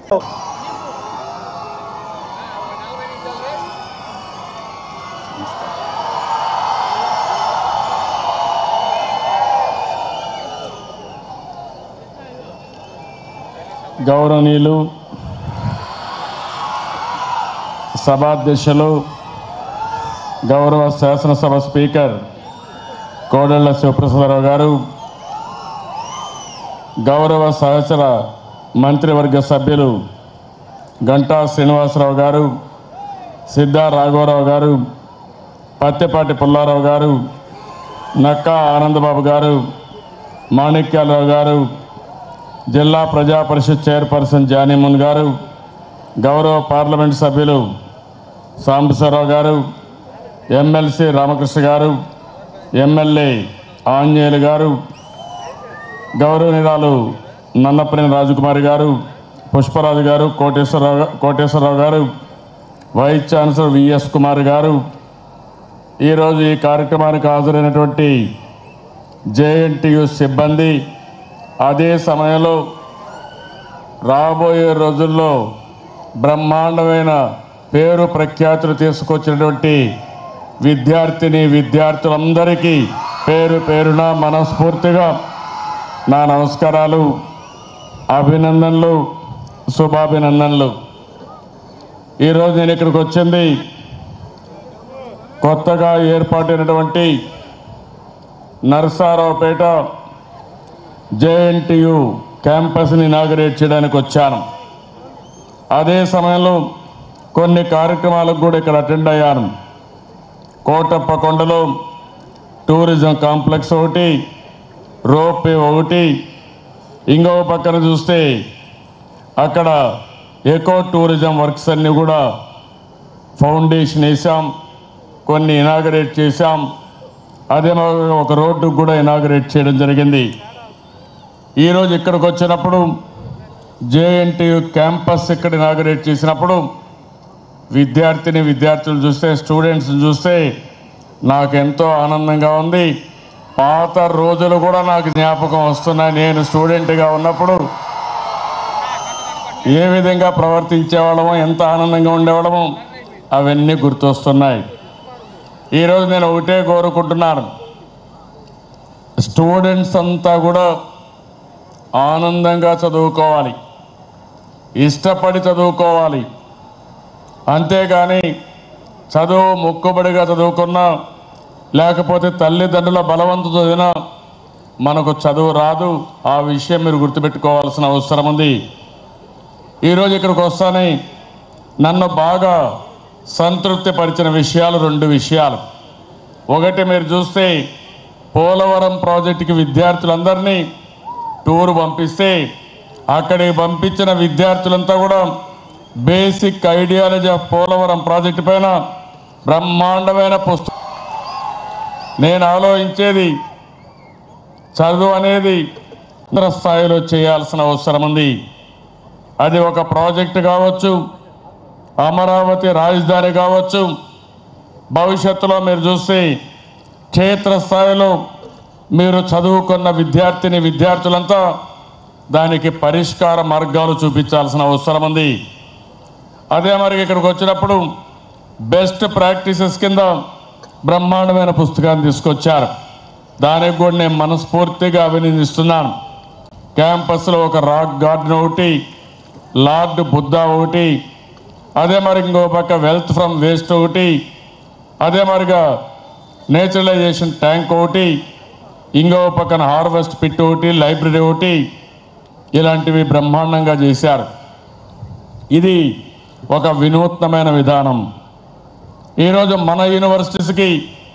గౌరవనీయులు సభాధ్యక్షులు గౌరవ శాసనసభ స్పీకర్ కోడెళ్ల శివప్రసాదరావు గారు గౌరవ సహచర మంత్రివర్గ సభ్యులు గంటా శ్రీనివాసరావు గారు సిద్ధా రాఘవరావు గారు పత్తిపాటి పుల్లారావు గారు నక్కా ఆనందబాబు గారు మాణిక్యాలరావు గారు జిల్లా ప్రజా పరిషత్ చైర్పర్సన్ జానీమున్ గారు గౌరవ పార్లమెంట్ సభ్యులు సాంబశివరావు గారు ఎమ్మెల్సీ రామకృష్ణ గారు ఎమ్మెల్యే ఆంజనేయులు గారు గౌరవనీయురాలు నన్నపనేని రాజకుమారి గారు పుష్పరాజు గారు కోటేశ్వరరావు గా- కోటేశ్వరరావు గారు వైస్ ఛాన్సలర్ విఎస్ కుమార్ గారు ఈరోజు ఈ కార్యక్రమానికి హాజరైనటువంటి జేఎన్టీయు సిబ్బంది అదే సమయంలో రాబోయే రోజుల్లో బ్రహ్మాండమైన పేరు ప్రఖ్యాతులు తీసుకొచ్చినటువంటి విద్యార్థిని విద్యార్థులందరికీ పేరు పేరున మనస్ఫూర్తిగా నా నమస్కారాలు అభినందనలు శుభాభినందనలు ఈరోజు నేను ఇక్కడికి వచ్చింది కొత్తగా ఏర్పాటైనటువంటి నరసారావుపేట జేఎన్టీయు క్యాంపస్ని ఇనాగరేట్ చేయడానికి వచ్చాను అదే సమయంలో కొన్ని కార్యక్రమాలకు కూడా ఇక్కడ అటెండ్ అయ్యాను కోటప్ప కొండలో టూరిజం కాంప్లెక్స్ ఒకటి రోపే ఒకటి ఇంకో పక్కన చూస్తే అక్కడ ఎకో టూరిజం వర్క్స్ అన్నీ కూడా ఫౌండేషన్ వేసాం కొన్ని ఇనాగరేట్ చేశాం అదే మాదిరిగా ఒక రోడ్డు కూడా ఇనాగరేట్ చేయడం జరిగింది ఈరోజు ఇక్కడికి వచ్చినప్పుడు జేఎన్టీయు క్యాంపస్ ఇక్కడ ఇనాగరేట్ చేసినప్పుడు విద్యార్థిని విద్యార్థులు చూస్తే స్టూడెంట్స్ని చూస్తే నాకు ఎంతో ఆనందంగా ఉంది పాత రోజులు కూడా నాకు జ్ఞాపకం వస్తున్నాయి నేను స్టూడెంట్గా ఉన్నప్పుడు ఏ విధంగా ప్రవర్తించేవాళ్ళమో ఎంత ఆనందంగా ఉండేవాళ్ళమో అవన్నీ గుర్తొస్తున్నాయి ఈరోజు నేను ఒకటే కోరుకుంటున్నాను స్టూడెంట్స్ అంతా కూడా ఆనందంగా చదువుకోవాలి ఇష్టపడి చదువుకోవాలి అంతేగాని చదువు మొక్కుబడిగా చదువుకున్నా లేకపోతే తల్లిదండ్రుల బలవంతు చదివినా మనకు చదువు రాదు ఆ విషయం మీరు గుర్తుపెట్టుకోవాల్సిన అవసరం ఉంది ఈరోజు ఇక్కడికి వస్తానే నన్ను బాగా సంతృప్తి పరిచిన విషయాలు రెండు విషయాలు ఒకటి మీరు చూస్తే పోలవరం ప్రాజెక్టుకి విద్యార్థులందరినీ టూర్ పంపిస్తే అక్కడికి పంపించిన విద్యార్థులంతా కూడా basic ideology of Polavaram project పైన బ్రహ్మాండమైన పుస్తకం నేను ఆలోచించేది చదువు అనేది ఇతర స్థాయిలో చేయాల్సిన అవసరం ఉంది అది ఒక ప్రాజెక్టు కావచ్చు అమరావతి రాజధాని కావచ్చు భవిష్యత్తులో మీరు చూస్తే క్షేత్రస్థాయిలో మీరు చదువుకున్న విద్యార్థిని విద్యార్థులంతా దానికి పరిష్కార మార్గాలు చూపించాల్సిన అవసరం ఉంది అదే మరి ఇక్కడికి వచ్చినప్పుడు బెస్ట్ ప్రాక్టీసెస్ కింద బ్రహ్మాండమైన పుస్తకాన్ని తీసుకొచ్చారు దానికి కూడా నేను మనస్ఫూర్తిగా అభినందిస్తున్నాను క్యాంపస్లో ఒక రాక్ గార్డెన్ ఒకటి లార్డ్ బుద్ధా ఒకటి అదే మరి ఇంకో పక్క వెల్త్ ఫ్రమ్ వేస్ట్ ఒకటి అదే మరిగా నేచురలైజేషన్ ట్యాంక్ ఒకటి ఇంకో పక్కన హార్వెస్ట్ పిట్ ఒకటి లైబ్రరీ ఒకటి ఇలాంటివి బ్రహ్మాండంగా చేశారు ఇది ఒక వినూత్నమైన విధానం ఈరోజు మన యూనివర్సిటీస్కి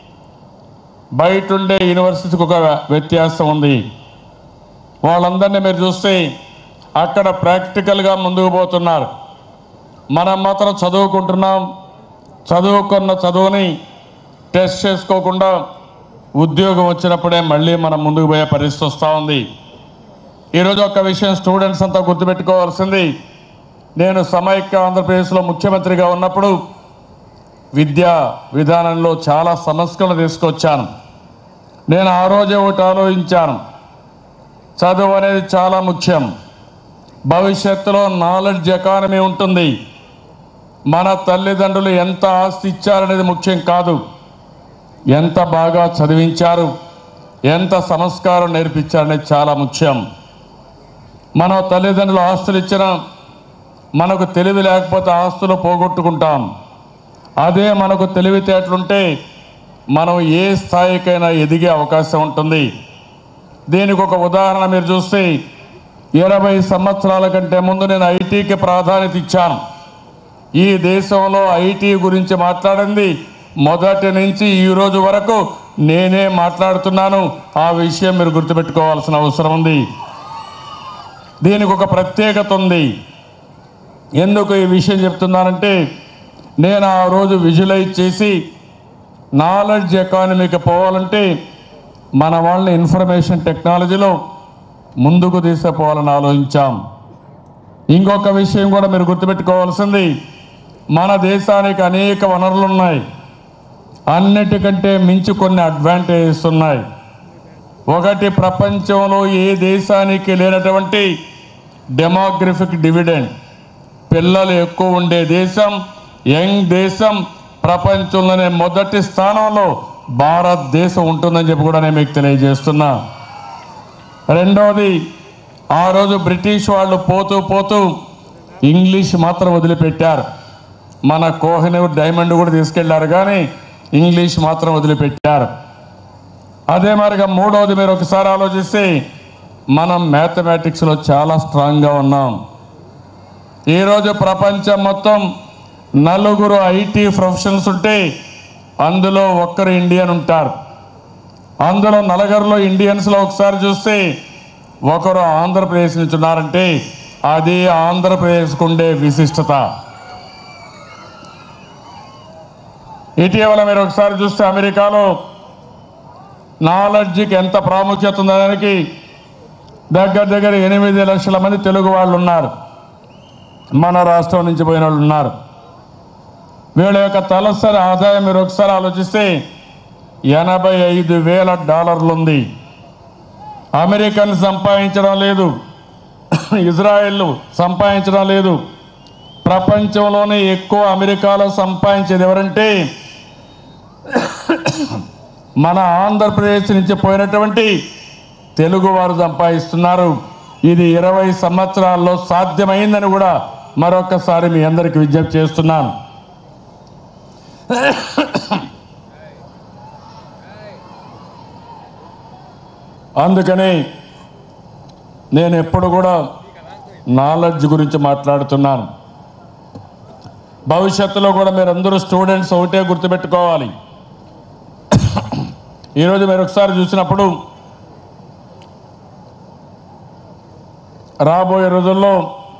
బయట ఉండే యూనివర్సిటీకి ఒక వ్యత్యాసం ఉంది వాళ్ళందరినీ మీరు చూస్తే అక్కడ ప్రాక్టికల్గా ముందుకు పోతున్నారు మనం మాత్రం చదువుకుంటున్నాం చదువుకున్న చదువుని టెస్ట్ చేసుకోకుండా ఉద్యోగం వచ్చినప్పుడే మళ్ళీ మనం ముందుకు పోయే పరిస్థితి వస్తూ ఉంది ఈరోజు ఒక విషయం స్టూడెంట్స్ అంతా గుర్తుపెట్టుకోవాల్సింది నేను సమైక్య ఆంధ్రప్రదేశ్లో ముఖ్యమంత్రిగా ఉన్నప్పుడు విద్యా విధానంలో చాలా సమస్యలు తీసుకొచ్చాను నేను ఆ రోజే ఒకటి ఆలోచించాను చదువు అనేది చాలా ముఖ్యం భవిష్యత్తులో నాలెడ్జ్ ఎకానమీ ఉంటుంది మన తల్లిదండ్రులు ఎంత ఆస్తి ఇచ్చారనేది ముఖ్యం కాదు ఎంత బాగా చదివించారు ఎంత సంస్కారం నేర్పించారనేది చాలా ముఖ్యం మన తల్లిదండ్రులు ఆస్తులు ఇచ్చిన మనకు తెలివి లేకపోతే ఆస్తులు పోగొట్టుకుంటాం అదే మనకు తెలివితేటలుంటే మనం ఏ స్థాయికైనా ఎదిగే అవకాశం ఉంటుంది దీనికి ఒక ఉదాహరణ మీరు చూస్తే ఇరవై సంవత్సరాల కంటే ముందు నేను ఐటీకి ప్రాధాన్యత ఇచ్చాను ఈ దేశంలో ఐటీ గురించి మాట్లాడింది మొదటి నుంచి ఈ రోజు వరకు నేనే మాట్లాడుతున్నాను ఆ విషయం మీరు గుర్తుపెట్టుకోవాల్సిన అవసరం ఉంది దీనికి ఒక ప్రత్యేకత ఉంది ఎందుకు ఈ విషయం చెప్తున్నానంటే నేను ఆ రోజు విజువలైజ్ చేసి నాలెడ్జ్ ఎకానమీకి పోవాలంటే మన వాళ్ళని ఇన్ఫర్మేషన్ టెక్నాలజీలో ముందుకు తీసుకుపోవాలని ఆలోచించాం ఇంకొక విషయం కూడా మీరు గుర్తుపెట్టుకోవాల్సింది మన దేశానికి అనేక వనరులు ఉన్నాయి అన్నిటికంటే మించి కొన్ని అడ్వాంటేజెస్ ఉన్నాయి ఒకటి ప్రపంచంలో ఏ దేశానికి లేనటువంటి డెమోగ్రఫిక్ డివిడెండ్ పిల్లలు ఎక్కువ ఉండే దేశం యంగ్ దేశం ప్రపంచంలోనే మొదటి స్థానంలో భారతదేశం ఉంటుందని చెప్పి కూడా నేను మీకు తెలియజేస్తున్నా రెండవది ఆ రోజు బ్రిటిష్ వాళ్ళు పోతూ పోతూ ఇంగ్లీష్ మాత్రం వదిలిపెట్టారు మన కోహినూర్ డైమండ్ కూడా తీసుకెళ్లారు కానీ ఇంగ్లీష్ మాత్రం వదిలిపెట్టారు అదే మరిగా మూడవది మీరు ఒకసారి ఆలోచిస్తే మనం మ్యాథమెటిక్స్లో చాలా స్ట్రాంగ్గా ఉన్నాం ఈరోజు ప్రపంచం మొత్తం నలుగురు ఐటీ ప్రొఫెషనల్స్ ఉంటే అందులో ఒక్కరు ఇండియన్ ఉంటారు అందులో నలుగురిలో ఇండియన్స్లో ఒకసారి చూస్తే ఒకరు ఆంధ్రప్రదేశ్ నుంచి ఉన్నారంటే అది ఆంధ్రప్రదేశ్కు ఉండే విశిష్టత ఇటీవల మీరు ఒకసారి చూస్తే అమెరికాలో నాలెడ్జ్కి ఎంత ప్రాముఖ్యత ఉందనడానికి దగ్గర దగ్గర ఎనిమిది లక్షల మంది తెలుగు వాళ్ళు ఉన్నారు మన రాష్ట్రం నుంచి పోయిన వాళ్ళు ఉన్నారు వీళ్ళ యొక్క తలసరి ఆదాయం మీరు ఒకసారి ఆలోచిస్తే ఎనభై ఐదు వేల డాలర్లు ఉంది అమెరికన్ సంపాదించడం లేదు ఇజ్రాయెల్ సంపాదించడం లేదు ప్రపంచంలోనే ఎక్కువ అమెరికాలో సంపాదించేది ఎవరంటే మన ఆంధ్రప్రదేశ్ నుంచి పోయినటువంటి తెలుగు వారు సంపాదిస్తున్నారు ఇది ఇరవై సంవత్సరాల్లో సాధ్యమైందని కూడా మరొకసారి మీ అందరికీ విజ్ఞప్తి చేస్తున్నాను అందుకని నేను ఎప్పుడు కూడా నాలెడ్జ్ గురించి మాట్లాడుతున్నాను భవిష్యత్తులో కూడా మీరందరూ స్టూడెంట్స్ ఒకటే గుర్తుపెట్టుకోవాలి ఈరోజు మీరు ఒకసారి చూసినప్పుడు రాబోయే రోజుల్లో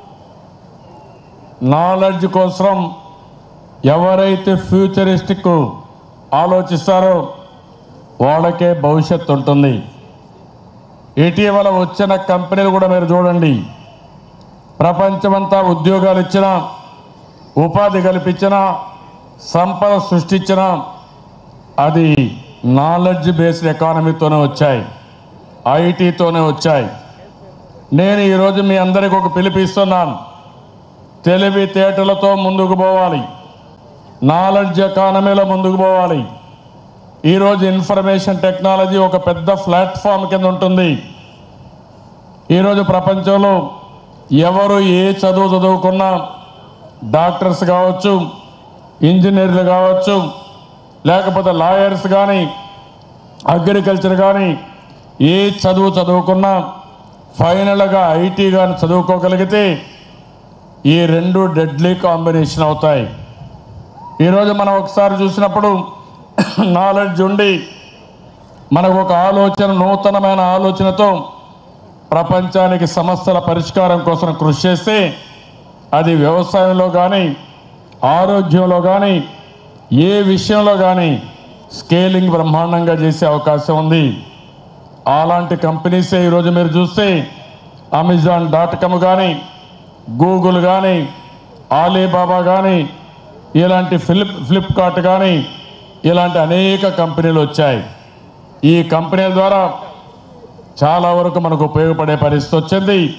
నాలెడ్జ్ కోసం ఎవరైతే ఫ్యూచరిస్టిక్ ఆలోచిస్తారో వాళ్ళకే భవిష్యత్తు ఉంటుంది ఇటీవల వచ్చిన కంపెనీలు కూడా మీరు చూడండి ప్రపంచమంతా ఉద్యోగాలు ఇచ్చిన ఉపాధి కల్పించిన సంపద సృష్టించిన అది నాలెడ్జ్ బేస్డ్ ఎకానమీతోనే వచ్చాయి ఐటీతోనే వచ్చాయి నేను ఈరోజు మీ అందరికి ఒక పిలిపిస్తున్నాను తెలివితేటలతో ముందుకు పోవాలి నాలెడ్జ్ ఎకానమీలో ముందుకు పోవాలి ఈరోజు ఇన్ఫర్మేషన్ టెక్నాలజీ ఒక పెద్ద ప్లాట్ఫామ్ కింద ఉంటుంది ఈరోజు ప్రపంచంలో ఎవరు ఏ చదువు చదువుకున్నా డాక్టర్స్ కావచ్చు ఇంజనీర్లు కావచ్చు లేకపోతే లాయర్స్ కానీ అగ్రికల్చర్ కానీ ఏ చదువు చదువుకున్నా ఫైనల్గా ఐటీ కానీ చదువుకోగలిగితే ఈ రెండు డెడ్లీ కాంబినేషన్ అవుతాయి ఈరోజు మనం ఒకసారి చూసినప్పుడు నాలెడ్జ్ ఉండి మనకు ఒక ఆలోచన నూతనమైన ఆలోచనతో ప్రపంచానికి సమస్యల పరిష్కారం కోసం కృషి చేస్తే అది వ్యవసాయంలో కానీ ఆరోగ్యంలో కానీ ఏ విషయంలో కానీ స్కేలింగ్ బ్రహ్మాండంగా చేసే అవకాశం ఉంది అలాంటి కంపెనీసే ఈరోజు మీరు చూస్తే అమెజాన్ డాట్ కామ్ కానీ గూగుల్ కానీ ఆలీబాబా కానీ ఇలాంటి ఫ్లిప్ ఫ్లిప్కార్ట్ కానీ ఇలాంటి అనేక కంపెనీలు వచ్చాయి ఈ కంపెనీల ద్వారా చాలా వరకు మనకు ఉపయోగపడే పరిస్థితి వచ్చింది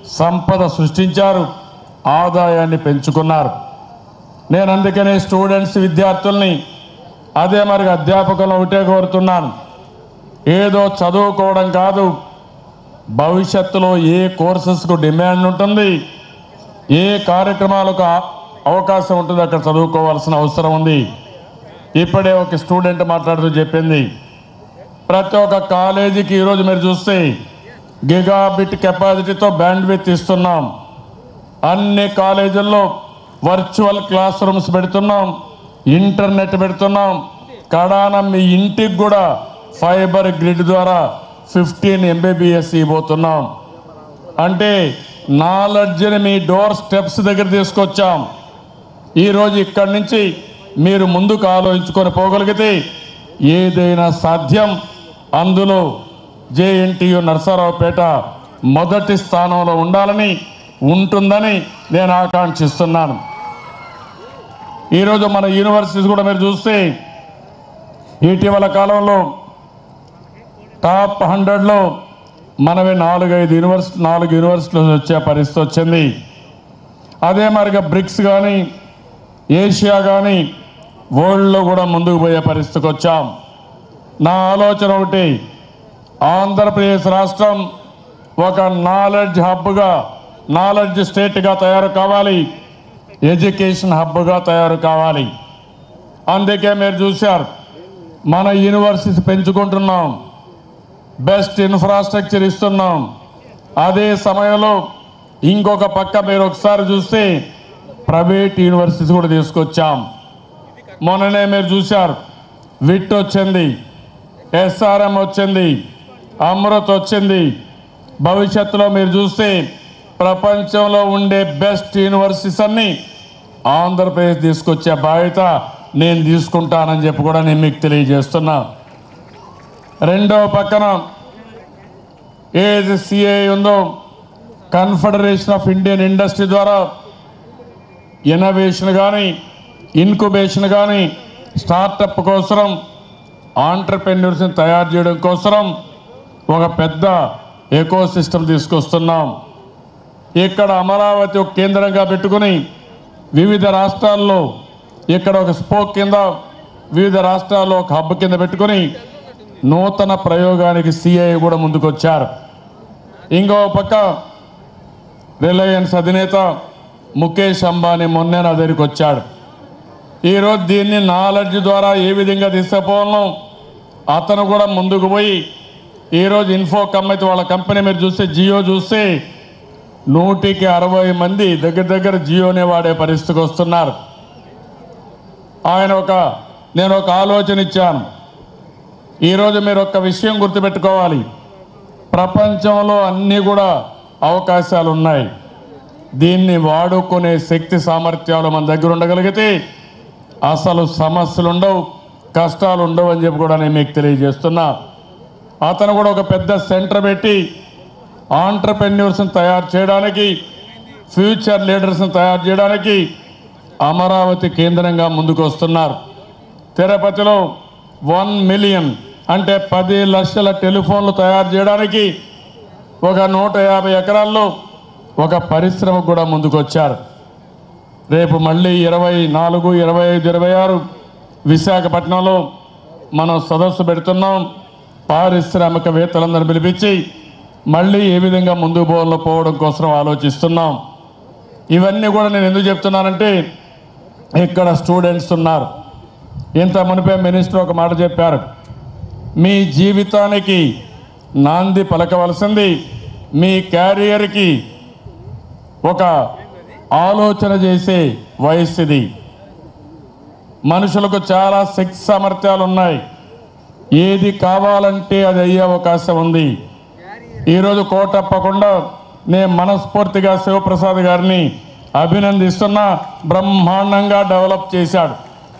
సంపద సృష్టించారు ఆదాయాన్ని పెంచుకున్నారు నేను అందుకనే స్టూడెంట్స్ విద్యార్థుల్ని అదే మరి అధ్యాపకులను ఒకటే కోరుతున్నాను ఏదో చదువుకోవడం కాదు భవిష్యత్తులో ఏ కోర్సెస్కు డిమాండ్ ఉంటుంది ఏ కార్యక్రమాలకు ఆ- అవకాశం ఉంటుంది అక్కడ చదువుకోవాల్సిన అవసరం ఉంది ఇప్పుడే ఒక స్టూడెంట్ మాట్లాడుతూ చెప్పింది ప్రతి ఒక్క కాలేజీకి ఈరోజు మీరు చూస్తే గిగాబిట్ కెపాసిటీతో బ్యాండ్ విత్ ఇస్తున్నాం అన్ని కాలేజీల్లో వర్చువల్ క్లాస్ రూమ్స్ పెడుతున్నాం ఇంటర్నెట్ పెడుతున్నాం కడాన మీ ఇంటికి కూడా ఫైబర్ గ్రిడ్ ద్వారా ఫిఫ్టీన్ ఎంబీబీఎస్ ఇవ్వబోతున్నాం అంటే నాలెడ్జ్ని మీ డోర్ స్టెప్స్ దగ్గర తీసుకొచ్చాం ఈరోజు ఇక్కడి నుంచి మీరు ముందుకు ఆలోచించుకొని పోగలిగితే ఏదైనా సాధ్యం అందులో జేఎన్టీయు నరసరావుపేట మొదటి స్థానంలో ఉండాలని ఉంటుందని నేను ఆకాంక్షిస్తున్నాను ఈరోజు మన యూనివర్సిటీస్ కూడా మీరు చూస్తే ఇటీవల కాలంలో టాప్ హండ్రెడ్లో మనవి నాలుగైదు యూనివర్సిటీ నాలుగు యూనివర్సిటీలు వచ్చే పరిస్థితి వచ్చింది అదే మరిగా బ్రిక్స్ కానీ ఏషియా కానీ వరల్డ్లో కూడా ముందుకు పోయే పరిస్థితికి వచ్చాం నా ఆలోచన ఒకటి ఆంధ్రప్రదేశ్ రాష్ట్రం ఒక నాలెడ్జ్ హబ్గా నాలెడ్జ్ స్టేట్గా తయారు కావాలి ఎడ్యుకేషన్ హబ్గా తయారు కావాలి అందుకే మీరు చూశారు మన యూనివర్సిటీస్ పెంచుకుంటున్నాం బెస్ట్ ఇన్ఫ్రాస్ట్రక్చర్ ఇస్తున్నాం అదే సమయంలో ఇంకొక పక్క మీరు ఒకసారి చూస్తే ప్రైవేట్ యూనివర్సిటీస్ కూడా తీసుకొచ్చాం మొన్ననే మీరు చూశారు విట్ వచ్చింది ఎస్ఆర్ఎం వచ్చింది అమృత్ వచ్చింది భవిష్యత్తులో మీరు చూస్తే ప్రపంచంలో ఉండే బెస్ట్ యూనివర్సిటీస్ అన్ని ఆంధ్రప్రదేశ్ తీసుకొచ్చే బాధ్యత నేను తీసుకుంటానని చెప్పి కూడా నేను మీకు తెలియజేస్తున్నా రెండో పక్కన ఏది సిఐ ఉందో కన్ఫెడరేషన్ ఆఫ్ ఇండియన్ ఇండస్ట్రీ ద్వారా ఇన్నోవేషన్ కానీ ఇన్క్యుబేషన్ కానీ స్టార్టప్ కోసం ఆంటర్ప్రెన్యూర్స్ని తయారు చేయడం కోసం ఒక పెద్ద ఎకో సిస్టమ్ తీసుకొస్తున్నాం ఇక్కడ అమరావతి ఒక కేంద్రంగా పెట్టుకుని వివిధ రాష్ట్రాల్లో ఇక్కడ ఒక స్పోక్ కింద వివిధ రాష్ట్రాల్లో ఒక హబ్ కింద పెట్టుకుని నూతన ప్రయోగానికి సిఐ కూడా ముందుకొచ్చారు ఇంకో పక్క రిలయన్స్ అధినేత ముఖేష్ అంబానీ మొన్నే నా దగ్గరికి వచ్చాడు ఈరోజు దీన్ని నాలెడ్జ్ ద్వారా ఏ విధంగా తీసుకుపోవాలో అతను కూడా ముందుకు పోయి ఈరోజు ఇన్ఫోకమ్ అయితే వాళ్ళ కంపెనీ మీరు చూస్తే జియో చూస్తే నూటికి అరవై మంది దగ్గర దగ్గర జియోనే వాడే పరిస్థితికి వస్తున్నారు ఆయన ఒక నేను ఒక ఆలోచన ఇచ్చాను ఈరోజు మీరు ఒక విషయం గుర్తుపెట్టుకోవాలి ప్రపంచంలో అన్నీ కూడా అవకాశాలు ఉన్నాయి దీన్ని వాడుకునే శక్తి సామర్థ్యాలు మన దగ్గర ఉండగలిగితే అసలు సమస్యలు ఉండవు కష్టాలు ఉండవు అని చెప్పి కూడా నేను మీకు తెలియజేస్తున్నా అతను కూడా ఒక పెద్ద సెంటర్ పెట్టి ఆంటర్ప్రెన్యూర్స్ని తయారు చేయడానికి ఫ్యూచర్ లీడర్స్ని తయారు చేయడానికి అమరావతి కేంద్రంగా ముందుకు వస్తున్నారు తిరుపతిలో వన్ మిలియన్ అంటే పది లక్షల టెలిఫోన్లు తయారు చేయడానికి ఒక నూట యాభై ఎకరాల్లో ఒక పరిశ్రమ కూడా ముందుకు వచ్చారు రేపు మళ్ళీ ఇరవై నాలుగు ఇరవై ఐదు ఇరవై ఆరు విశాఖపట్నంలో మనం సదస్సు పెడుతున్నాం పారిశ్రామికవేత్తలందరూ పిలిపించి మళ్ళీ ఏ విధంగా ముందుకు పోవాలో పోవడం కోసం ఆలోచిస్తున్నాం ఇవన్నీ కూడా నేను ఎందుకు చెప్తున్నానంటే ఇక్కడ స్టూడెంట్స్ ఉన్నారు ఇంత మునిపే మినిస్టర్ ఒక మాట చెప్పారు మీ జీవితానికి నాంది పలకవలసింది మీ క్యారియర్కి ఒక ఆలోచన చేసే వయస్సు ఇది మనుషులకు చాలా శక్తి సామర్థ్యాలు ఉన్నాయి ఏది కావాలంటే అది అయ్యే అవకాశం ఉంది ఈరోజు కోటప్పకుండా నేను మనస్ఫూర్తిగా శివప్రసాద్ గారిని అభినందిస్తున్నా బ్రహ్మాండంగా డెవలప్ చేశాడు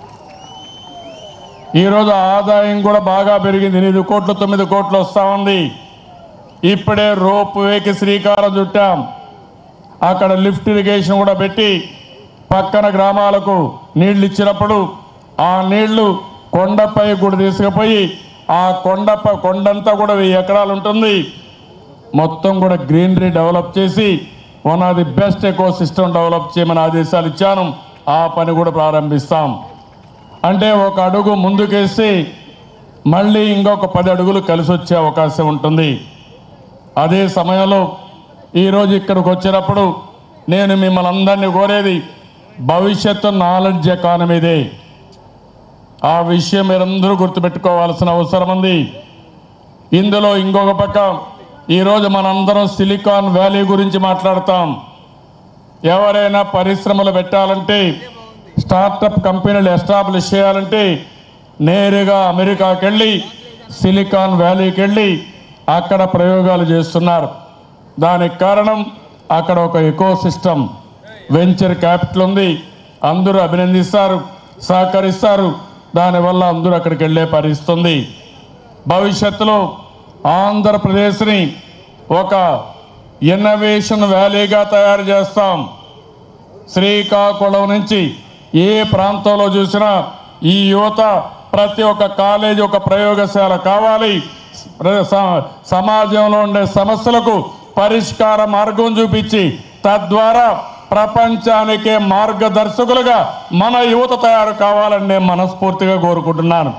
ఈరోజు ఆదాయం కూడా బాగా పెరిగింది ఎనిమిది కోట్లు తొమ్మిది కోట్లు వస్తూ ఉంది ఇప్పుడే రోప్ వేకి శ్రీకారం చుట్టాం అక్కడ లిఫ్ట్ ఇరిగేషన్ కూడా పెట్టి పక్కన గ్రామాలకు నీళ్లు ఇచ్చినప్పుడు ఆ నీళ్లు కొండపై కూడా తీసుకుపోయి ఆ కొండపై కొండంతా కూడా వెయ్యి ఎకరాలు ఉంటుంది మొత్తం కూడా గ్రీనరీ డెవలప్ చేసి one of the best ecosystem develop చేయమని ఆదేశాలు ఇచ్చాను ఆ పని కూడా ప్రారంభిస్తాం అంటే ఒక అడుగు ముందుకేసి మళ్ళీ ఇంకొక పది అడుగులు కలిసి వచ్చే అవకాశం ఉంటుంది అదే సమయంలో ఈరోజు ఇక్కడికి వచ్చినప్పుడు నేను మిమ్మల్ని అందరినీ కోరేది భవిష్యత్తు నాలెడ్జ్ ఎకానమీదే ఆ విషయం మీరందరూ గుర్తుపెట్టుకోవాల్సిన అవసరం ఉంది ఇందులో ఇంకొక పక్క ఈరోజు మనందరం సిలికాన్ వ్యాలీ గురించి మాట్లాడతాం ఎవరైనా పరిశ్రమలు పెట్టాలంటే స్టార్టప్ కంపెనీలు ఎస్టాబ్లిష్ చేయాలంటే నేరుగా అమెరికాకి వెళ్ళి సిలికాన్ వ్యాలీకి వెళ్ళి అక్కడ ప్రయోగాలు చేస్తున్నారు దానికి కారణం అక్కడ ఒక ఎకో సిస్టమ్ వెంచర్ క్యాపిటల్ ఉంది అందరూ అభినందిస్తారు సహకరిస్తారు దానివల్ల అందరూ అక్కడికి వెళ్ళే పరిస్థితి ఉంది భవిష్యత్తులో ఆంధ్రప్రదేశ్ని ఒక ఇన్నోవేషన్ వ్యాలీగా తయారు చేస్తాం శ్రీకాకుళం నుంచి ఏ ప్రాంతంలో చూసినా ఈ యువత ప్రతి ఒక్క కాలేజీ ఒక ప్రయోగశాల కావాలి ప్ర- స- సమాజంలో ఉండే సమస్యలకు పరిష్కార మార్గం చూపించి తద్వారా ప్రపంచానికే మార్గదర్శకులుగా మన యువత తయారు కావాలని నేను మనస్ఫూర్తిగా కోరుకుంటున్నాను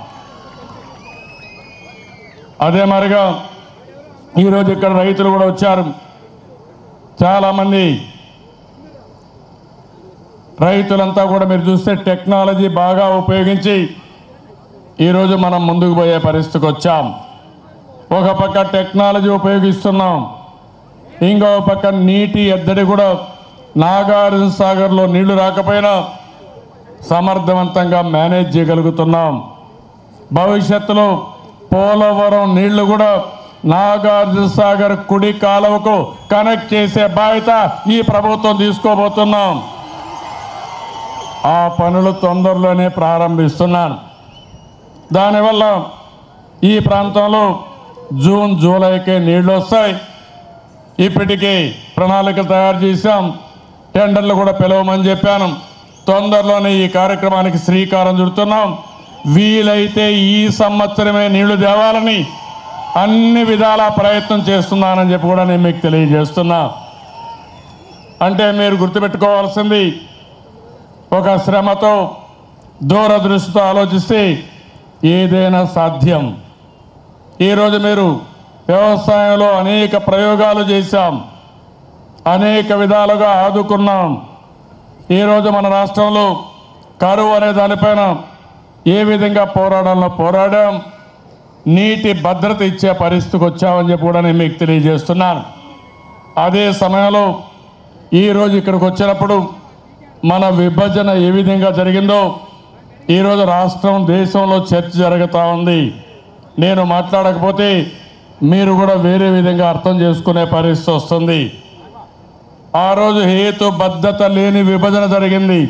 అదే మరిగా ఈరోజు ఇక్కడ రైతులు కూడా వచ్చారు చాలామంది రైతులంతా కూడా మీరు చూస్తే టెక్నాలజీ బాగా ఉపయోగించి ఈరోజు మనం ముందుకు పోయే పరిస్థితికి వచ్చాం ఒక పక్క టెక్నాలజీ ఉపయోగిస్తున్నాం ఇంకో పక్క నీటి ఎద్దడి కూడా నాగార్జున సాగర్లో నీళ్లు రాకపోయినా సమర్థవంతంగా మేనేజ్ చేయగలుగుతున్నాం భవిష్యత్తులో పోలవరం నీళ్లు కూడా నాగార్జున సాగర్ కుడి కాలువకు కనెక్ట్ చేసే బాధ్యత ఈ ప్రభుత్వం తీసుకోబోతున్నాం ఆ పనులు తొందరలోనే ప్రారంభిస్తున్నాను దానివల్ల ఈ ప్రాంతంలో జూన్ జూలైకే నీళ్లు వస్తాయి ఇప్పటికే ప్రణాళిక తయారు చేశాం టెండర్లు కూడా పిలవమని చెప్పాను తొందరలోనే ఈ కార్యక్రమానికి శ్రీకారం చుడుతున్నాం వీలైతే ఈ సంవత్సరమే నీళ్లు తేవాలని అన్ని విధాల ప్రయత్నం చేస్తున్నానని చెప్పి కూడా నేను మీకు తెలియజేస్తున్నా అంటే మీరు గుర్తుపెట్టుకోవాల్సింది ఒక శ్రమతో దూరదృష్టితో ఆలోచిస్తే ఏదైనా సాధ్యం ఈరోజు మీరు వ్యవసాయంలో అనేక ప్రయోగాలు చేశాం అనేక విధాలుగా ఆదుకున్నాం ఈరోజు మన రాష్ట్రంలో కరువు అనే దానిపైన ఏ విధంగా పోరాడాలో పోరాడాం నీటి భద్రత ఇచ్చే పరిస్థితికి వచ్చామని చెప్పి కూడా నేను మీకు తెలియజేస్తున్నాను అదే సమయంలో ఈరోజు ఇక్కడికి వచ్చినప్పుడు మన విభజన ఏ విధంగా జరిగిందో ఈరోజు రాష్ట్రం దేశంలో చర్చ జరుగుతూ ఉంది నేను మాట్లాడకపోతే మీరు కూడా వేరే విధంగా అర్థం చేసుకునే పరిస్థితి వస్తుంది ఆ రోజు హేతుబద్ధత లేని విభజన జరిగింది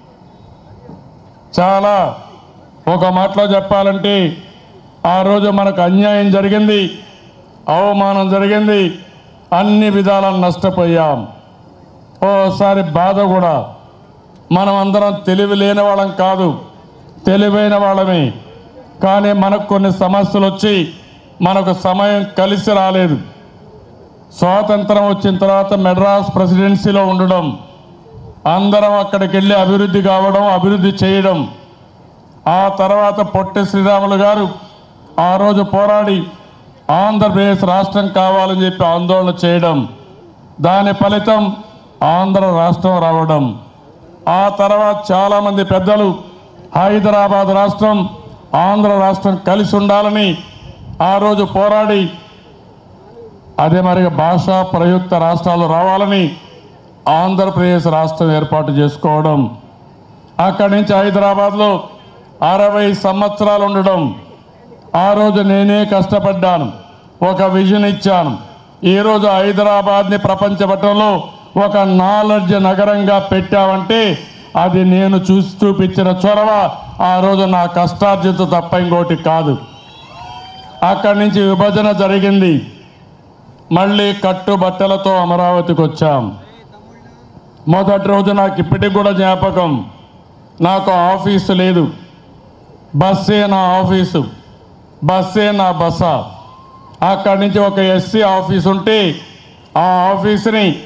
చాలా ఒక మాటలో చెప్పాలంటే ఆ రోజు మనకు అన్యాయం జరిగింది అవమానం జరిగింది అన్ని విధాల నష్టపోయాం ఓసారి బాధ కూడా మనం అందరం తెలివి లేని వాళ్ళం కాదు తెలివైన వాళ్ళమే కానీ మనకు కొన్ని సమస్యలు వచ్చి మనకు సమయం కలిసి రాలేదు స్వాతంత్రం వచ్చిన తర్వాత మెడ్రాస్ ప్రెసిడెన్సీలో ఉండడం అందరం అక్కడికి వెళ్ళి అభివృద్ధి కావడం అభివృద్ధి చేయడం ఆ తర్వాత పొట్టి శ్రీరాములు గారు ఆ రోజు పోరాడి ఆంధ్రప్రదేశ్ రాష్ట్రం కావాలని చెప్పి ఆందోళన చేయడం దాని ఫలితం ఆంధ్ర రాష్ట్రం రావడం ఆ తర్వాత చాలామంది పెద్దలు హైదరాబాద్ రాష్ట్రం ఆంధ్ర రాష్ట్రం కలిసి ఉండాలని ఆ రోజు పోరాడి అదే మరి భాషా ప్రయుక్త రాష్ట్రాలు రావాలని ఆంధ్రప్రదేశ్ రాష్ట్రం ఏర్పాటు చేసుకోవడం అక్కడి నుంచి హైదరాబాద్లో అరవై సంవత్సరాలు ఉండడం ఆ రోజు నేనే కష్టపడ్డాను ఒక విజన్ ఇచ్చాను ఈరోజు హైదరాబాద్ని ప్రపంచ పటంలో ఒక నాలెడ్జ్ నగరంగా పెట్టావంటే అది నేను చూసి చూపించిన చొరవ ఆ రోజు నా కష్టార్జిత తప్ప ఇంకోటి కాదు అక్కడి నుంచి విభజన జరిగింది మళ్ళీ కట్టుబట్టలతో అమరావతికి వచ్చాం మొదటి రోజు నాకు ఇప్పటికి కూడా జ్ఞాపకం నాకు ఆఫీసు లేదు బస్సే నా ఆఫీసు బస్సే నా బస అక్కడి నుంచి ఒక ఎస్సీ ఆఫీస్ ఉంటే ఆ ఆఫీసుని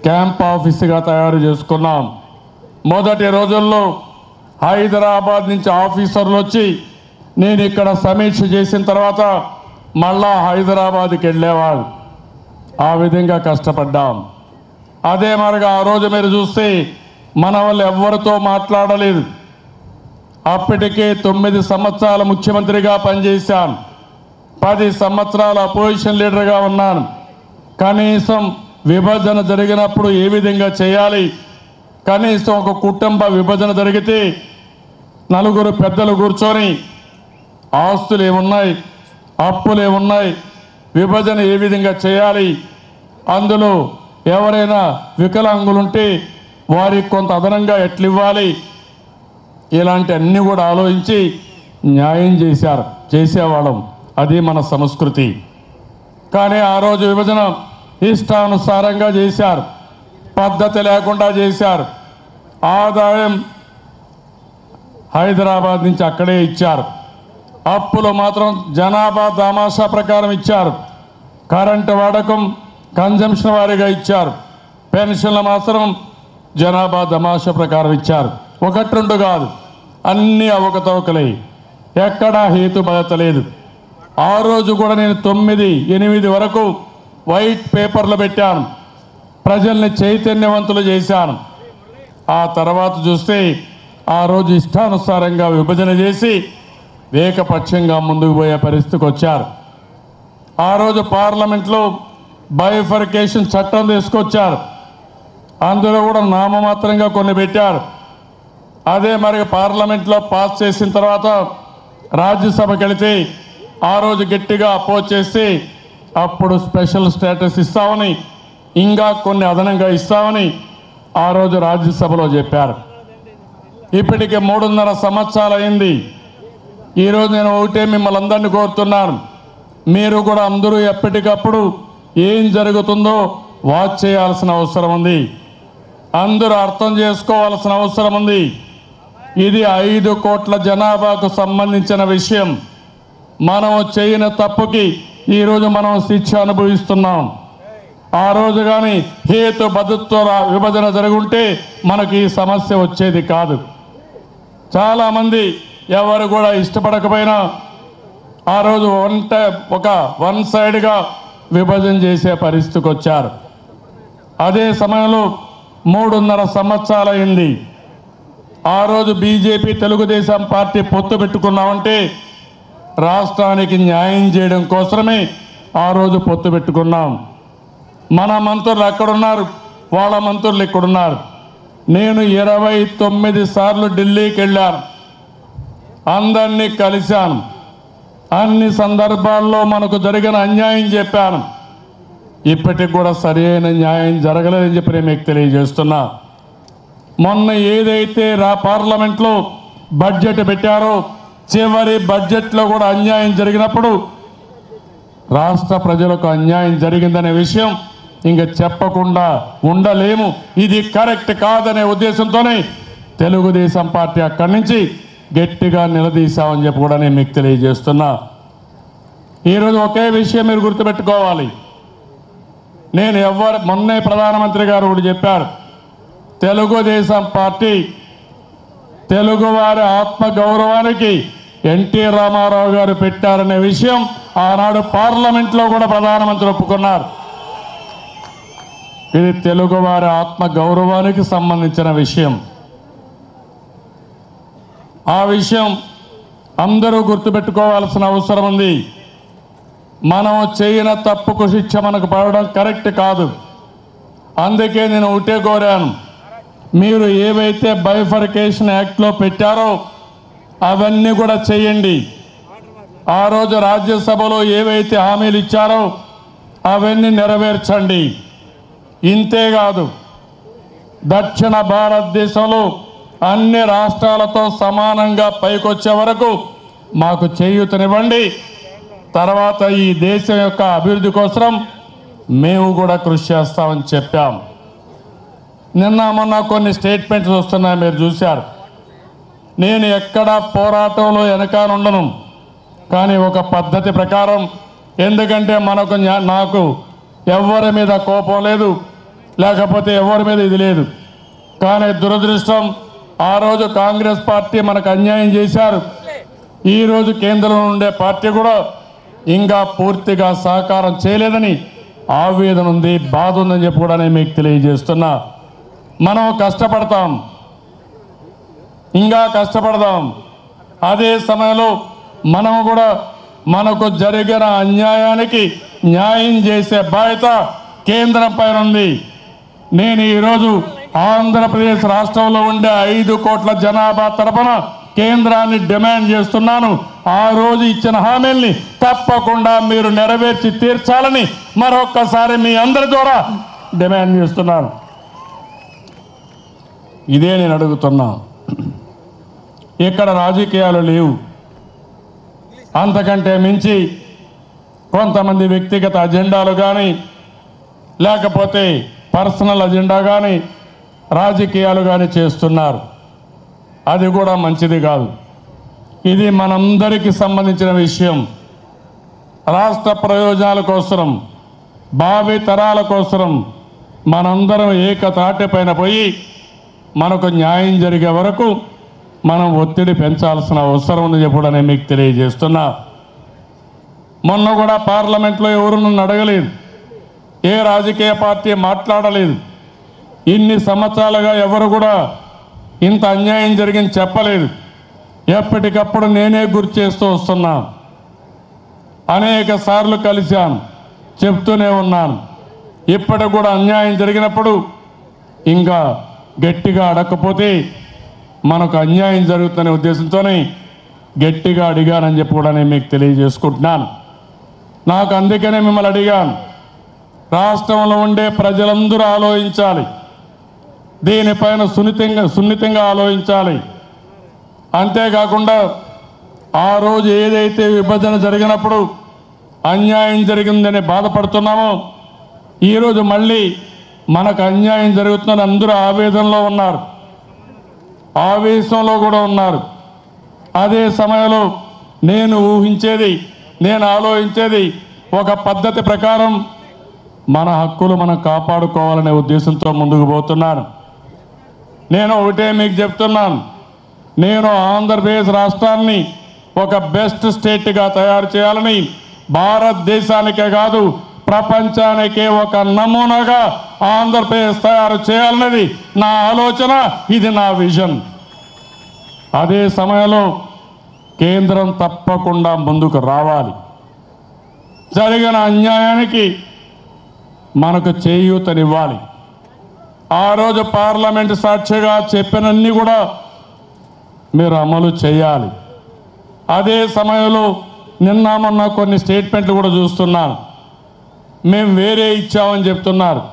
క్యాంప్ ఆఫీసుగా తయారు చేసుకున్నాం మొదటి రోజుల్లో హైదరాబాద్ నుంచి ఆఫీసర్లు వచ్చి నేను ఇక్కడ సమీక్ష చేసిన తర్వాత మళ్ళా హైదరాబాద్కి వెళ్ళేవాడు ఆ విధంగా కష్టపడ్డాం అదే మరిగా ఆ రోజు మీరు చూస్తే మన వాళ్ళు ఎవరితో మాట్లాడలేదు అప్పటికే తొమ్మిది సంవత్సరాల ముఖ్యమంత్రిగా పనిచేశాను పది సంవత్సరాల అపోజిషన్ లీడర్గా ఉన్నాను కనీసం విభజన జరిగినప్పుడు ఏ విధంగా చేయాలి కనీసం ఒక కుటుంబ విభజన జరిగితే నలుగురు పెద్దలు కూర్చొని ఆస్తులు ఏమున్నాయి అప్పులు ఏమున్నాయి విభజన ఏ విధంగా చేయాలి అందులో ఎవరైనా వికలాంగులుంటే వారికి కొంత అదనంగా ఎట్లివ్వాలి ఇలాంటి అన్నీ కూడా ఆలోచించి న్యాయం చేశారు చేసేవాళ్ళం అది మన సంస్కృతి కానీ ఆ రోజు విభజన ఇష్టానుసారంగా చేశారు పద్ధతి లేకుండా చేశారు ఆదాయం హైదరాబాద్ నుంచి అక్కడే ఇచ్చారు అప్పులు మాత్రం జనాభా దామాషా ప్రకారం ఇచ్చారు కరెంటు వాడకం కన్జంప్షన్ వారీగా ఇచ్చారు పెన్షన్ల మాత్రం జనాభా దమాషా ప్రకారం ఇచ్చారు ఒకటి రెండు కాదు అన్ని అవకతవకలే ఎక్కడా హేతుబద్ధత లేదు ఆ రోజు కూడా నేను తొమ్మిది ఎనిమిది వరకు వైట్ పేపర్లు పెట్టాను ప్రజల్ని చైతన్యవంతులు చేశాను ఆ తర్వాత చూస్తే ఆ రోజు ఇష్టానుసారంగా విభజన చేసి ఏకపక్షంగా ముందుకు పోయే పరిస్థితికి వచ్చారు ఆ రోజు పార్లమెంట్లో బైఫర్కేషన్ చట్టం తీసుకొచ్చారు అందులో కూడా నామమాత్రంగా కొన్ని పెట్టారు అదే మరి పార్లమెంట్లో పాస్ చేసిన తర్వాత రాజ్యసభకి వెళితే ఆ రోజు గట్టిగా అపోజ్ చేసి అప్పుడు స్పెషల్ స్టేటస్ ఇస్తామని ఇంకా కొన్ని అదనంగా ఇస్తామని ఆ రోజు రాజ్యసభలో చెప్పారు ఇప్పటికే మూడున్నర సంవత్సరాలు అయింది ఈరోజు నేను ఒకటే మిమ్మల్ని అందరినీ కోరుతున్నాను మీరు కూడా అందరూ ఎప్పటికప్పుడు ఏం జరుగుతుందో వాచ్ చేయాల్సిన అవసరం ఉంది అందరూ అర్థం చేసుకోవాల్సిన అవసరం ఉంది ఇది ఐదు కోట్ల జనాభాకు సంబంధించిన విషయం మనం చేయని తప్పుకి ఈరోజు మనం శిక్ష అనుభవిస్తున్నాం ఆ రోజు కానీ హేతు బదుత్వ విభజన జరుగుంటే మనకి ఈ సమస్య వచ్చేది కాదు చాలామంది ఎవరు కూడా ఇష్టపడకపోయినా ఆ రోజు వన్ టై- ఒక వన్ సైడ్గా విభజన చేసే పరిస్థితికి వచ్చారు అదే సమయంలో మూడున్నర సంవత్సరాలైంది ఆ రోజు బీజేపీ తెలుగుదేశం పార్టీ పొత్తు పెట్టుకున్నామంటే రాష్ట్రానికి న్యాయం చేయడం కోసమే ఆ రోజు పొత్తు పెట్టుకున్నాం మన మంత్రులు అక్కడున్నారు వాళ్ళ మంత్రులు ఇక్కడున్నారు నేను ఇరవై తొమ్మిది సార్లు ఢిల్లీకి వెళ్ళాను అందరినీ కలిశాను అన్ని సందర్భాల్లో మనకు జరిగిన అన్యాయం చెప్పాను ఇప్పటికి కూడా సరైన న్యాయం జరగలేదని చెప్పి నేను మీకు తెలియజేస్తున్నా మొన్న ఏదైతే రా పార్లమెంట్లో బడ్జెట్ పెట్టారో చివరి బడ్జెట్లో కూడా అన్యాయం జరిగినప్పుడు రాష్ట్ర ప్రజలకు అన్యాయం జరిగిందనే విషయం ఇంకా చెప్పకుండా ఉండలేము ఇది కరెక్ట్ కాదనే ఉద్దేశంతోనే తెలుగుదేశం పార్టీ అక్కడి నుంచి గట్టిగా నిలదీశామని చెప్పి కూడా నేను మీకు తెలియజేస్తున్నా ఈరోజు ఒకే విషయం మీరు గుర్తుపెట్టుకోవాలి నేను ఎవరు మొన్నే ప్రధానమంత్రి గారు కూడా చెప్పారు తెలుగుదేశం పార్టీ తెలుగువారి ఆత్మ గౌరవానికి ఎన్టీ రామారావు గారు పెట్టారనే విషయం ఆనాడు పార్లమెంట్లో కూడా ప్రధానమంత్రి ఒప్పుకున్నారు ఇది తెలుగువారి ఆత్మ గౌరవానికి సంబంధించిన విషయం ఆ విషయం అందరూ గుర్తుపెట్టుకోవాల్సిన అవసరం ఉంది మనం చేయన తప్పుకు శిక్ష మనకు పడడం కరెక్ట్ కాదు అందుకే నేను ఒకటే కోరాను మీరు ఏవైతే బైఫర్కేషన్ యాక్ట్లో పెట్టారో అవన్నీ కూడా చేయండి ఆ రోజు రాజ్యసభలో ఏవైతే హామీలు ఇచ్చారో అవన్నీ నెరవేర్చండి ఇంతేకాదు దక్షిణ భారతదేశంలో అన్ని రాష్ట్రాలతో సమానంగా పైకొచ్చే వరకు మాకు చేయూతనివ్వండి తర్వాత ఈ దేశం యొక్క అభివృద్ధి కోసం మేము కూడా కృషి చేస్తామని చెప్పాం నిన్న మొన్న కొన్ని స్టేట్మెంట్స్ వస్తున్నాయి మీరు చూశారు నేను ఎక్కడా పోరాటంలో వెనకానుండను కానీ ఒక పద్ధతి ప్రకారం ఎందుకంటే మనకు న్యా- నాకు ఎవరి మీద కోపం లేదు లేకపోతే ఎవరి మీద ఇది లేదు కానీ దురదృష్టం ఆ రోజు కాంగ్రెస్ పార్టీ మనకు అన్యాయం చేశారు ఈ రోజు కేంద్రంలో ఉండే పార్టీ కూడా ఇంకా పూర్తిగా సహకారం చేయలేదని ఆవేదన ఉంది బాధ ఉందని చెప్పి కూడా నేను మీకు తెలియజేస్తున్నా మనం కష్టపడతాం ఇంకా కష్టపడదాం అదే సమయంలో మనం కూడా మనకు జరిగిన అన్యాయానికి న్యాయం చేసే బాధ్యత కేంద్రం పైన ఉంది నేను ఈరోజు ఆంధ్రప్రదేశ్ రాష్ట్రంలో ఉండే ఐదు కోట్ల జనాభా తరపున కేంద్రాన్ని డిమాండ్ చేస్తున్నాను ఆ రోజు ఇచ్చిన హామీల్ని తప్పకుండా మీరు నెరవేర్చి తీర్చాలని మరొక్కసారి మీ అందరి ద్వారా డిమాండ్ చేస్తున్నాను ఇదే నేను అడుగుతున్నా ఇక్కడ రాజకీయాలు లేవు అంతకంటే మించి కొంతమంది వ్యక్తిగత అజెండాలు కానీ లేకపోతే పర్సనల్ అజెండా కానీ రాజకీయాలు కానీ చేస్తున్నారు అది కూడా మంచిది కాదు ఇది మనందరికీ సంబంధించిన విషయం రాష్ట్ర ప్రయోజనాల కోసం భావి తరాల కోసం మనందరం ఏకతాటి పైన పోయి మనకు న్యాయం జరిగే వరకు మనం ఒత్తిడి పెంచాల్సిన అవసరం ఉంది చెప్పి కూడా నేను మీకు తెలియజేస్తున్నా మొన్న కూడా పార్లమెంట్లో ఎవరు నన్ను అడగలేదు ఏ రాజకీయ పార్టీ మాట్లాడలేదు ఇన్ని సంవత్సరాలుగా ఎవరు కూడా ఇంత అన్యాయం జరిగింది చెప్పలేదు ఎప్పటికప్పుడు నేనే గుర్తు చేస్తూ వస్తున్నా అనేక సార్లు కలిశాను చెప్తూనే ఉన్నాను ఇప్పటికి కూడా అన్యాయం జరిగినప్పుడు ఇంకా గట్టిగా అడగకపోతే మనకు అన్యాయం జరుగుతున్న ఉద్దేశంతోనే గట్టిగా అడిగానని చెప్పి కూడా నేను మీకు తెలియజేసుకుంటున్నాను నాకు అందుకనే మిమ్మల్ని అడిగాను రాష్ట్రంలో ఉండే ప్రజలందరూ ఆలోచించాలి దీనిపైన సున్నితంగా సున్నితంగా ఆలోచించాలి అంతేకాకుండా ఆ రోజు ఏదైతే విభజన జరిగినప్పుడు అన్యాయం జరిగిందని బాధపడుతున్నామో ఈరోజు మళ్ళీ మనకు అన్యాయం జరుగుతుందని అందరూ ఆవేదనలో ఉన్నారు ఆవేశంలో కూడా ఉన్నారు అదే సమయంలో నేను ఊహించేది నేను ఆలోచించేది ఒక పద్ధతి ప్రకారం మన హక్కులు మనం కాపాడుకోవాలనే ఉద్దేశంతో ముందుకు పోతున్నాను నేను ఒకటే మీకు చెప్తున్నాను నేను ఆంధ్రప్రదేశ్ రాష్ట్రాన్ని ఒక బెస్ట్ స్టేట్గా తయారు చేయాలని భారతదేశానికే కాదు ప్రపంచానికే ఒక నమూనాగా ఆంధ్రప్రదేశ్ తయారు చేయాలనేది నా ఆలోచన ఇది నా విజన్ అదే సమయంలో కేంద్రం తప్పకుండా ముందుకు రావాలి జరిగిన అన్యాయానికి మనకు చేయూతనివ్వాలి ఆ రోజు పార్లమెంట్ సాక్షిగా చెప్పినన్ని కూడా మీరు అమలు చేయాలి అదే సమయంలో నిన్న మొన్న కొన్ని స్టేట్మెంట్లు కూడా చూస్తున్నాను మేము వేరే ఇచ్చామని చెప్తున్నారు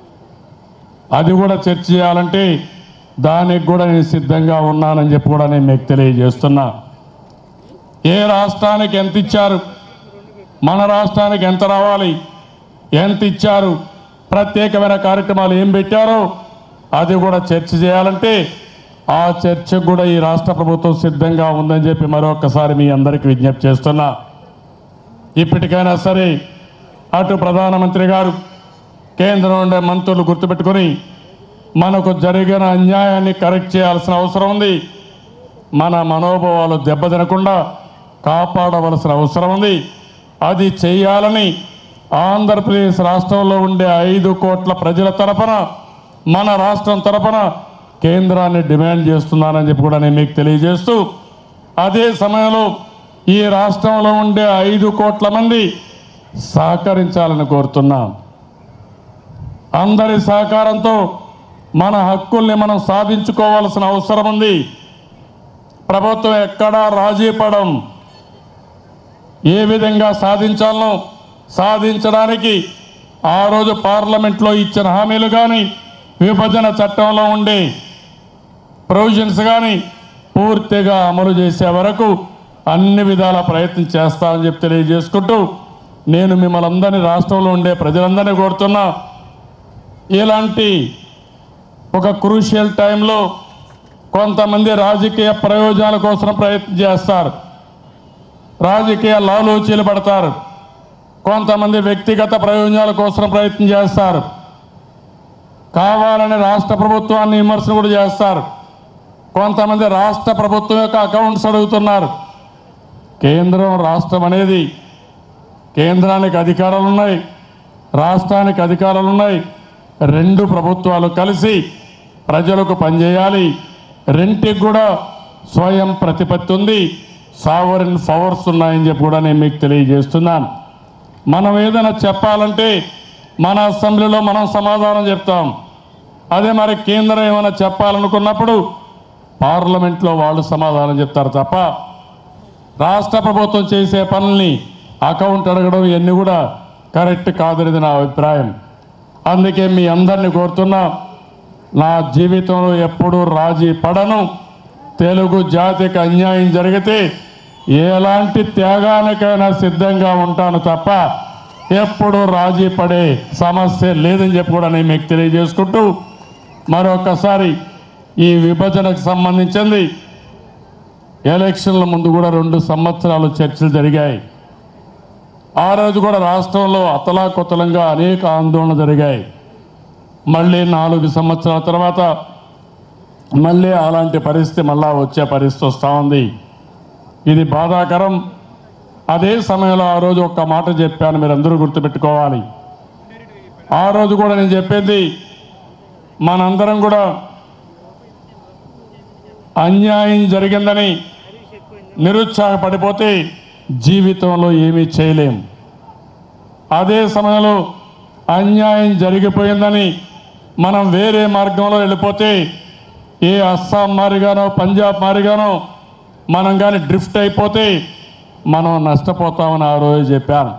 అది కూడా చర్చ చేయాలంటే దానికి కూడా నేను సిద్ధంగా ఉన్నానని చెప్పి కూడా నేను మీకు తెలియజేస్తున్నా ఏ రాష్ట్రానికి ఎంత ఇచ్చారు మన రాష్ట్రానికి ఎంత రావాలి ఎంత ఇచ్చారు ప్రత్యేకమైన కార్యక్రమాలు ఏం పెట్టారో అది కూడా చర్చ చేయాలంటే ఆ చర్చకు కూడా ఈ రాష్ట్ర ప్రభుత్వం సిద్ధంగా ఉందని చెప్పి మరొకసారి మీ అందరికీ విజ్ఞప్తి చేస్తున్నా ఇప్పటికైనా సరే అటు ప్రధానమంత్రి గారు కేంద్రం ఉండే మంత్రులు గుర్తుపెట్టుకొని మనకు జరిగిన అన్యాయాన్ని కరెక్ట్ చేయాల్సిన అవసరం ఉంది మన మనోభావాలు దెబ్బతినకుండా కాపాడవలసిన అవసరం ఉంది అది చేయాలని ఆంధ్రప్రదేశ్ రాష్ట్రంలో ఉండే ఐదు కోట్ల ప్రజల తరపున మన రాష్ట్రం తరపున కేంద్రాన్ని డిమాండ్ చేస్తున్నానని చెప్పి కూడా నేను మీకు తెలియజేస్తూ అదే సమయంలో ఈ రాష్ట్రంలో ఉండే ఐదు కోట్ల మంది సహకరించాలని కోరుతున్నాం అందరి సహకారంతో మన హక్కుల్ని మనం సాధించుకోవాల్సిన అవసరం ఉంది ప్రభుత్వం ఎక్కడా రాజీ పడం ఏ విధంగా సాధించాలనో సాధించడానికి ఆ రోజు పార్లమెంట్లో ఇచ్చిన హామీలు కానీ విభజన చట్టంలో ఉండే ప్రొవిజన్స్ కానీ పూర్తిగా అమలు చేసే వరకు అన్ని విధాల ప్రయత్నం చేస్తామని చెప్పి తెలియజేసుకుంటూ నేను మిమ్మల్ని అందరినీ రాష్ట్రంలో ఉండే ప్రజలందరినీ కోరుతున్నా ఇలాంటి ఒక క్రూషియల్ టైంలో కొంతమంది రాజకీయ ప్రయోజనాల కోసం ప్రయత్నం చేస్తారు రాజకీయ లాలూచీలు పడతారు కొంతమంది వ్యక్తిగత ప్రయోజనాల కోసం ప్రయత్నం చేస్తారు కావాలని రాష్ట్ర ప్రభుత్వాన్ని విమర్శలు కూడా చేస్తారు కొంతమంది రాష్ట్ర ప్రభుత్వం యొక్క అకౌంట్స్ అడుగుతున్నారు కేంద్రం రాష్ట్రం అనేది కేంద్రానికి అధికారాలు ఉన్నాయి రాష్ట్రానికి అధికారాలు ఉన్నాయి రెండు ప్రభుత్వాలు కలిసి ప్రజలకు పనిచేయాలి రెంటికి కూడా స్వయం ప్రతిపత్తి ఉంది సావరిన్ పవర్స్ ఉన్నాయని చెప్పి కూడా నేను మీకు తెలియజేస్తున్నాను మనం ఏదైనా చెప్పాలంటే మన అసెంబ్లీలో మనం సమాధానం చెప్తాం అదే మరి కేంద్రం ఏమైనా చెప్పాలనుకున్నప్పుడు పార్లమెంట్లో వాళ్ళు సమాధానం చెప్తారు తప్ప రాష్ట్ర ప్రభుత్వం చేసే పనుల్ని అకౌంట్ అడగడం ఇవన్నీ కూడా కరెక్ట్ కాదనేది నా అభిప్రాయం అందుకే మీ అందరినీ కోరుతున్నా నా జీవితంలో ఎప్పుడూ రాజీ పడను తెలుగు జాతికి అన్యాయం జరిగితే ఎలాంటి త్యాగానికైనా సిద్ధంగా ఉంటాను తప్ప ఎప్పుడు రాజీ పడే సమస్య లేదని చెప్పి కూడా నేను మీకు తెలియజేసుకుంటూ మరొకసారి ఈ విభజనకు సంబంధించింది ఎలక్షన్ల ముందు కూడా రెండు సంవత్సరాలు చర్చలు జరిగాయి ఆ రోజు కూడా రాష్ట్రంలో అతలాకుతలంగా అనేక ఆందోళనలు జరిగాయి మళ్ళీ నాలుగు సంవత్సరాల తర్వాత మళ్ళీ అలాంటి పరిస్థితి మళ్ళా వచ్చే పరిస్థితి వస్తూ ఉంది ఇది బాధాకరం అదే సమయంలో ఆ రోజు ఒక్క మాట చెప్పాను మీరు అందరూ గుర్తుపెట్టుకోవాలి ఆ రోజు కూడా నేను చెప్పింది మనందరం కూడా అన్యాయం జరిగిందని నిరుత్సాహపడిపోతే జీవితంలో ఏమీ చేయలేం అదే సమయంలో అన్యాయం జరిగిపోయిందని మనం వేరే మార్గంలో వెళ్ళిపోతే ఏ అస్సాం మారిగానో పంజాబ్ మారిగానో మనం కానీ డ్రిఫ్ట్ అయిపోతే మనం నష్టపోతామని ఆ రోజు చెప్పాను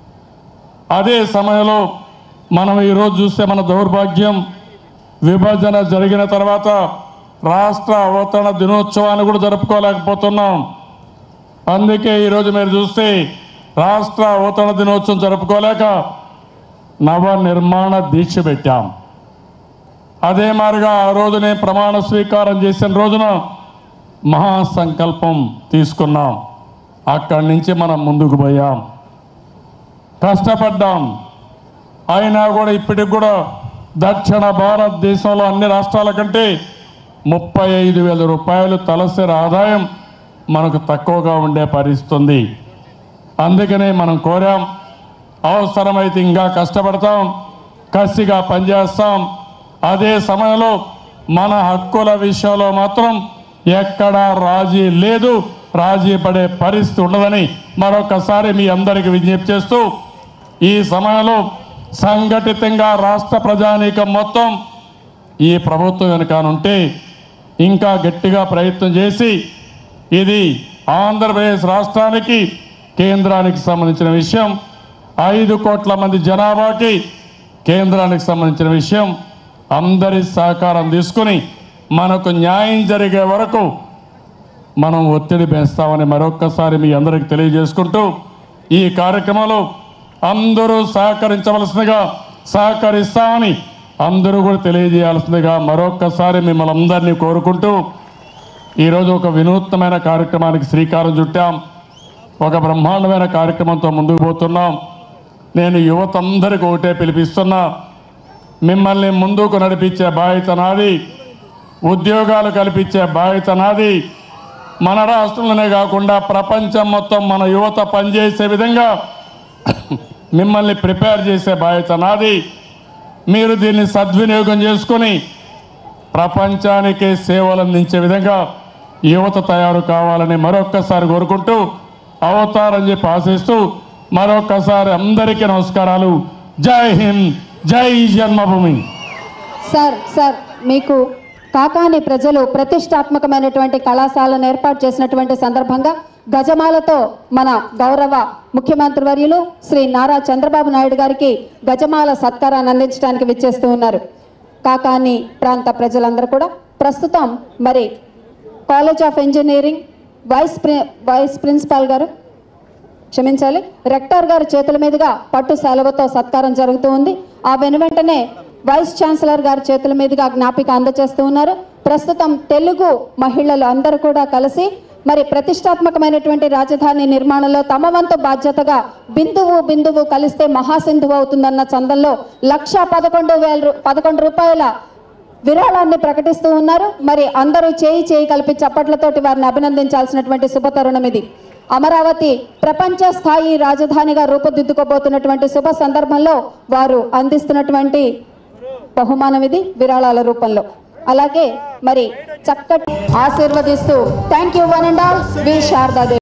అదే సమయంలో మనం ఈరోజు చూస్తే మన దౌర్భాగ్యం విభజన జరిగిన తర్వాత రాష్ట్ర అవతరణ దినోత్సవాన్ని కూడా జరుపుకోలేకపోతున్నాం అందుకే ఈరోజు మీరు చూస్తే రాష్ట్ర అవతరణ దినోత్సవం జరుపుకోలేక నవ నిర్మాణ దీక్ష పెట్టాం అదే మాదిరిగా ఆ రోజునే ప్రమాణ స్వీకారం చేసిన రోజున మహాసంకల్పం తీసుకున్నాం అక్కడి నుంచి మనం ముందుకు పోయాం కష్టపడ్డాం అయినా కూడా ఇప్పటికి కూడా దక్షిణ భారతదేశంలో అన్ని రాష్ట్రాల కంటే ముప్పై ఐదు వేల రూపాయలు తలసరి ఆదాయం మనకు తక్కువగా ఉండే పరిస్థితి ఉంది అందుకనే మనం కోరాం అవసరమైతే ఇంకా కష్టపడతాం కసిగా పనిచేస్తాం అదే సమయంలో మన హక్కుల విషయంలో మాత్రం ఎక్కడా రాజీ లేదు రాజీ పడే పరిస్థితి ఉండదని మరొకసారి మీ అందరికీ విజ్ఞప్తి చేస్తూ ఈ సమయంలో సంఘటితంగా రాష్ట్ర ప్రజానీకం మొత్తం ఈ ప్రభుత్వం వెనుకనుంటే ఇంకా గట్టిగా ప్రయత్నం చేసి ఇది ఆంధ్రప్రదేశ్ రాష్ట్రానికి కేంద్రానికి సంబంధించిన విషయం ఐదు కోట్ల మంది జనాభాకి కేంద్రానికి సంబంధించిన విషయం అందరి సహకారం తీసుకుని మనకు న్యాయం జరిగే వరకు మనం ఒత్తిడి పెంచుతామని మరొక్కసారి మీ అందరికి తెలియజేసుకుంటూ ఈ కార్యక్రమంలో అందరూ సహకరించవలసిందిగా సహకరిస్తామని అందరూ కూడా తెలియజేయాల్సిందిగా మరొక్కసారి మిమ్మల్ని అందరినీ కోరుకుంటూ ఈరోజు ఒక వినూత్నమైన కార్యక్రమానికి శ్రీకారం చుట్టాం ఒక బ్రహ్మాండమైన కార్యక్రమంతో ముందుకు పోతున్నాం నేను యువత అందరికీ ఒకటే పిలిపిస్తున్నా మిమ్మల్ని ముందుకు నడిపించే బాధ్యత నాది ఉద్యోగాలు కల్పించే బాధ్యత నాది మన రాష్ట్రంలోనే కాకుండా ప్రపంచం మొత్తం మన యువత పనిచేసే విధంగా మిమ్మల్ని ప్రిపేర్ చేసే బాధ్యత నాది మీరు దీన్ని సద్వినియోగం చేసుకొని ప్రపంచానికే సేవలు అందించే విధంగా యువత తయారు కావాలని మరొక్కసారి కోరుకుంటూ అవతారని చెప్పి ఆశిస్తూ మరొక్కసారి అందరికీ నమస్కారాలు జై హింద్ జై జన్మభూమి సార్ సార్ మీకు కాకాని ప్రజలు ప్రతిష్టాత్మకమైనటువంటి కళాశాలను ఏర్పాటు చేసినటువంటి సందర్భంగా గజమాలతో మన గౌరవ ముఖ్యమంత్రి వర్యులు శ్రీ నారా చంద్రబాబు నాయుడు గారికి గజమాల సత్కారాన్ని అందించడానికి విచ్చేస్తూ ఉన్నారు కాకాని ప్రాంత ప్రజలందరూ కూడా ప్రస్తుతం మరి కాలేజ్ ఆఫ్ ఇంజనీరింగ్ వైస్ ప్రి వైస్ ప్రిన్సిపాల్ గారు క్షమించాలి రెక్టర్ గారి చేతుల మీదుగా పట్టు సెలవుతో సత్కారం జరుగుతూ ఉంది ఆ వెనువెంటనే వైస్ ఛాన్సలర్ గారి చేతుల మీదుగా జ్ఞాపిక అందజేస్తూ ఉన్నారు ప్రస్తుతం తెలుగు మహిళలు అందరూ కూడా కలిసి మరి ప్రతిష్టాత్మకమైనటువంటి రాజధాని నిర్మాణంలో తమ వంతు బాధ్యతగా బిందువు బిందువు కలిస్తే మహాసింధువు అవుతుందన్న చందంలో లక్ష పదకొండు వేల రూ- పదకొండు రూపాయల విరాళాన్ని ప్రకటిస్తూ ఉన్నారు మరి అందరూ చేయి చేయి కలిపి చప్పట్లతోటి వారిని అభినందించాల్సినటువంటి శుభతరుణం ఇది అమరావతి ప్రపంచ స్థాయి రాజధానిగా రూపుదిద్దుకోబోతున్నటువంటి శుభ సందర్భంలో వారు అందిస్తున్నటువంటి బహుమానం ఇది విరాళాల రూపంలో అలాగే మరి చక్కటి ఆశీర్వదిస్తూ thank you one and all V Sharada Devi